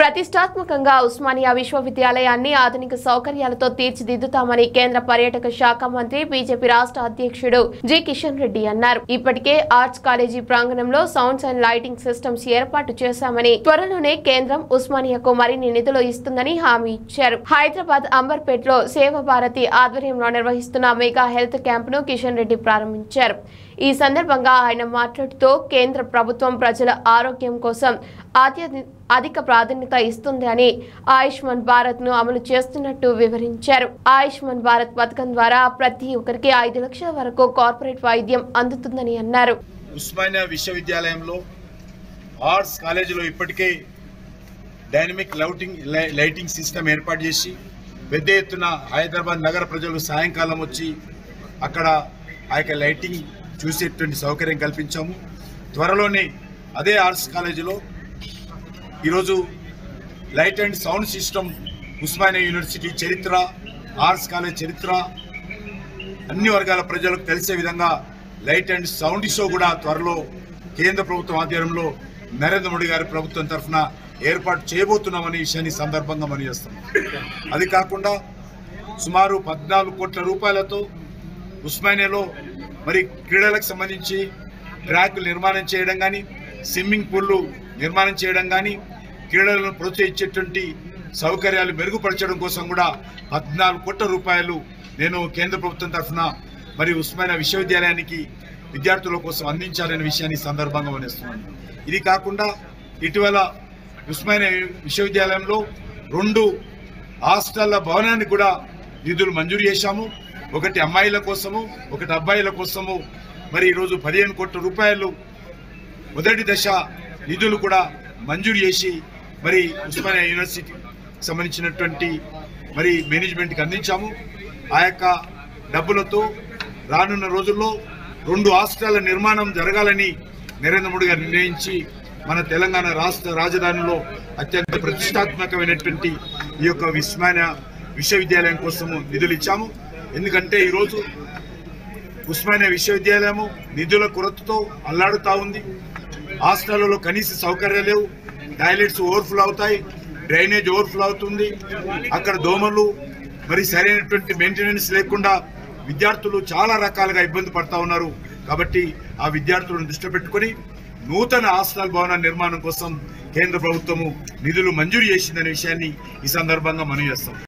ప్రతిష్టాత్మకంగా ఉస్మానియా విశ్వవిద్యాలయాన్ని ఆధునిక సౌకర్యాలతో తీర్చిదిద్దుతామని కేంద్ర పర్యాటక శాఖ మంత్రి బీజేపీ రాష్ట్ర అధ్యక్షుడు జి కిషన్ రెడ్డి అన్నారు ఇప్పటికే ఆర్ట్స్ కాలేజీ ప్రాంగణంలో సౌండ్స్ అండ్ లైటింగ్ సిస్టమ్స్ ఏర్పాటు చేశామని త్వరలోనే కేంద్రం ఉస్మానియాకు మరిన్ని నిధులు ఇస్తుందని హామీ ఇచ్చారు హైదరాబాద్ అంబర్పేటలో సేవ భారతి ఆధ్వర్యంలో నిర్వహిస్తున్న మెగా హెల్త్ క్యాంపును కిషన్ రెడ్డి ప్రారంభించారు ఈ సందర్భంగా ఆయన మాట్లాడుతూ కేంద్ర ప్రభుత్వం ప్రజల ఆరోగ్యం కోసం అత్యధి అధిక ప్రాధాన్యత ఇస్తుంది అని ఆయుష్మాన్ భారత్ ను అమలు చేస్తున్నట్టు వివరించారు ఆయుష్మాన్ భారత్ పథకం ద్వారా ప్రతి ఒక్కరికి ఐదు లక్షల వరకు కార్పొరేట్ వైద్యం అందుతుందని అన్నారు ఉస్మానియా విశ్వవిద్యాలయంలో ఆర్ట్స్ కాలేజీలో ఇప్పటికే డైనమిక్ లౌటింగ్ లై- లైటింగ్ సిస్టమ్ ఏర్పాటు చేసి పెద్ద ఎత్తున హైదరాబాద్ నగర ప్రజలు సాయంకాలం వచ్చి అక్కడ ఆ యొక్క లైటింగ్ చూసేటువంటి సౌకర్యం కల్పించాము త్వరలోనే అదే ఆర్ట్స్ కాలేజీలో ఈరోజు light and sound system Osmania university చరిత్ర ఆర్ట్స్ కాలేజ్ చరిత్ర అన్ని వర్గాల ప్రజలకు తెలిసే విధంగా లైట్ అండ్ సౌండ్ షో కూడా త్వరలో కేంద్ర ప్రభుత్వం ఆధ్వర్యంలో నరేంద్ర మోడీ గారి ప్రభుత్వం తరఫున ఏర్పాటు చేయబోతున్నామనే విషయాన్ని ఈ సందర్భంగా మనం చేస్తున్నాం అది కాకుండా సుమారు పద్నాలుగు కోట్ల రూపాయలతో ఉస్మానియాలో మరి క్రీడలకు సంబంధించి ట్రాక్లు నిర్మాణం చేయడం కానీ స్విమ్మింగ్ పూల్లు నిర్మాణం చేయడం కానీ క్రీడలను ప్రోత్సహించేటువంటి సౌకర్యాలు మెరుగుపరచడం కోసం కూడా పద్నాలుగు కోట్ల రూపాయలు నేను కేంద్ర ప్రభుత్వం తరఫున మరి ఉస్మానియా విశ్వవిద్యాలయానికి విద్యార్థుల కోసం అందించాలనే విషయాన్ని ఈ సందర్భంగా వనిస్తున్నాను ఇది కాకుండా ఇటీవల ఉస్మానియా విశ్వవిద్యాలయంలో రెండు హాస్టళ్ల భవనాన్ని కూడా నిధులు మంజూరు చేశాము ఒకటి అమ్మాయిల కోసము ఒకటి అబ్బాయిల కోసము మరి ఈరోజు పదిహేను కోట్ల రూపాయలు మొదటి దశ నిధులు కూడా మంజూరు చేసి మరి ఉస్మానియా యూనివర్సిటీకి సంబంధించినటువంటి మరి మేనేజ్మెంట్కి అందించాము ఆ యొక్క డబ్బులతో రానున్న రోజుల్లో రెండు హాస్టళ్ల నిర్మాణం జరగాలని నరేంద్ర మోడీ గారు నిర్ణయించి మన తెలంగాణ రాష్ట్ర రాజధానిలో అత్యంత ప్రతిష్టాత్మకమైనటువంటి ఈ యొక్క ఉస్మానియా విశ్వవిద్యాలయం కోసము నిధులు ఇచ్చాము ఎందుకంటే ఈరోజు ఉస్మానియా విశ్వవిద్యాలయము నిధుల కొరతతో అల్లాడుతా ఉంది హాస్టళ్లలో కనీస సౌకర్యాలు లేవు టాయిలెట్స్ ఓవర్ఫ్లో అవుతాయి డ్రైనేజ్ ఓవర్ఫ్లో అవుతుంది అక్కడ దోమలు మరి సరైనటువంటి మెయింటెనెన్స్ లేకుండా విద్యార్థులు చాలా రకాలుగా ఇబ్బంది పడతా ఉన్నారు కాబట్టి ఆ విద్యార్థులను దృష్టి పెట్టుకొని నూతన హాస్టల్ భవన నిర్మాణం కోసం కేంద్ర ప్రభుత్వము నిధులు మంజూరు చేసిందనే విషయాన్ని ఈ సందర్భంగా మనం చేస్తాం